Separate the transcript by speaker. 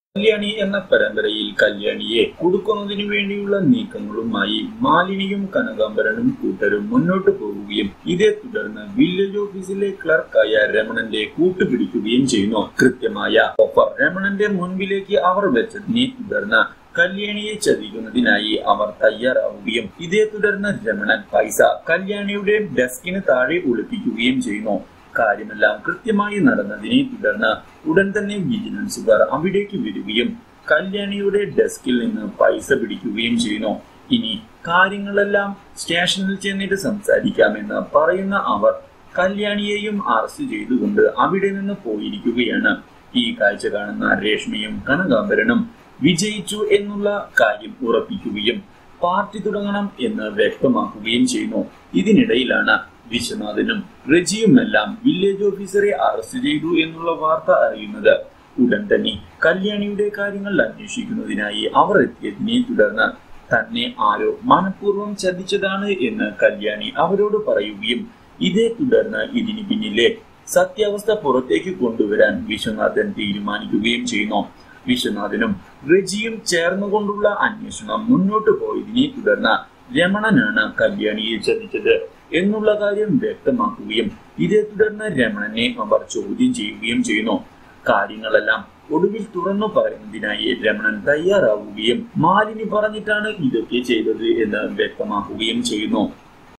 Speaker 1: കല്യാണി എന്ന പരമ്പരയിൽ കല്യാണിയെ കൊടുക്കുന്നതിനു വേണ്ടിയുള്ള നീക്കങ്ങളുമായി മാലിനിയും കനകാംബരനും കൂട്ടരും മുന്നോട്ട് പോവുകയും ഇതേ തുടർന്ന് വില്ലേജ് ഓഫീസിലെ ക്ലർക്കായ രമണന്റെ കൂട്ടുപിടിക്കുകയും ചെയ്യുന്നു കൃത്യമായ ഓഫർ രമണന്റെ മുൻപിലേക്ക് അവർ വെച്ചതിനെ തുടർന്ന് കല്യാണിയെ ചതിക്കുന്നതിനായി അവർ തയ്യാറാവുകയും ഇതേ തുടർന്ന് രമണൻ പൈസ കല്യാണിയുടെ ഡെസ്കിന് താഴെ ഒളിപ്പിക്കുകയും ചെയ്യുന്നു കാര്യമെല്ലാം കൃത്യമായി നടന്നതിനെ തുടർന്ന് ഉടൻ തന്നെ വിജിലൻസുകാർ അവിടേക്ക് വരികയും കല്യാണിയുടെ ഡെസ്കിൽ നിന്ന് പൈസ പിടിക്കുകയും ചെയ്യുന്നു ഇനി കാര്യങ്ങളെല്ലാം സ്റ്റേഷനിൽ ചെന്നിട്ട് സംസാരിക്കാമെന്ന് പറയുന്ന അവർ കല്യാണിയെയും അറസ്റ്റ് ചെയ്തുകൊണ്ട് അവിടെ നിന്ന് പോയിരിക്കുകയാണ് ഈ കാഴ്ച കാണുന്ന രേഷ്മയും കനകാംബരനും വിജയിച്ചു എന്നുള്ള കാര്യം ഉറപ്പിക്കുകയും പാർട്ടി തുടങ്ങണം എന്ന് വ്യക്തമാക്കുകയും ചെയ്യുന്നു ഇതിനിടയിലാണ് വിശ്വനാഥനും റജിയുമെല്ലാം വില്ലേജ് ഓഫീസറെ അറസ്റ്റ് ചെയ്തു എന്നുള്ള വാർത്ത അറിയുന്നത് ഉടൻ തന്നെ കല്യാണിയുടെ കാര്യങ്ങൾ അന്വേഷിക്കുന്നതിനായി അവർ എത്തിയതിനെ തുടർന്ന് തന്നെ ആരോ മനഃപൂർവ്വം ചതിച്ചതാണ് എന്ന് കല്യാണി അവരോട് പറയുകയും ഇതേ തുടർന്ന് ഇതിന് പിന്നിലെ സത്യാവസ്ഥ പുറത്തേക്ക് കൊണ്ടുവരാൻ വിശ്വനാഥൻ തീരുമാനിക്കുകയും ചെയ്യുന്നു വിശ്വനാഥനും റജിയും ചേർന്നുകൊണ്ടുള്ള അന്വേഷണം മുന്നോട്ട് പോയതിനെ തുടർന്ന് രമണനാണ് കല്യാണിയെ ചതിച്ചത് എന്നുള്ള കാര്യം വ്യക്തമാക്കുകയും ഇതേ തുടർന്ന് രമണനെ അവർ ചോദ്യം ചെയ്യുകയും ചെയ്യുന്നു കാര്യങ്ങളെല്ലാം ഒടുവിൽ തുറന്നു പറയുന്നതിനായി രമണൻ തയ്യാറാവുകയും മാലിനി പറഞ്ഞിട്ടാണ് ഇതൊക്കെ ചെയ്തത് എന്ന് വ്യക്തമാക്കുകയും ചെയ്യുന്നു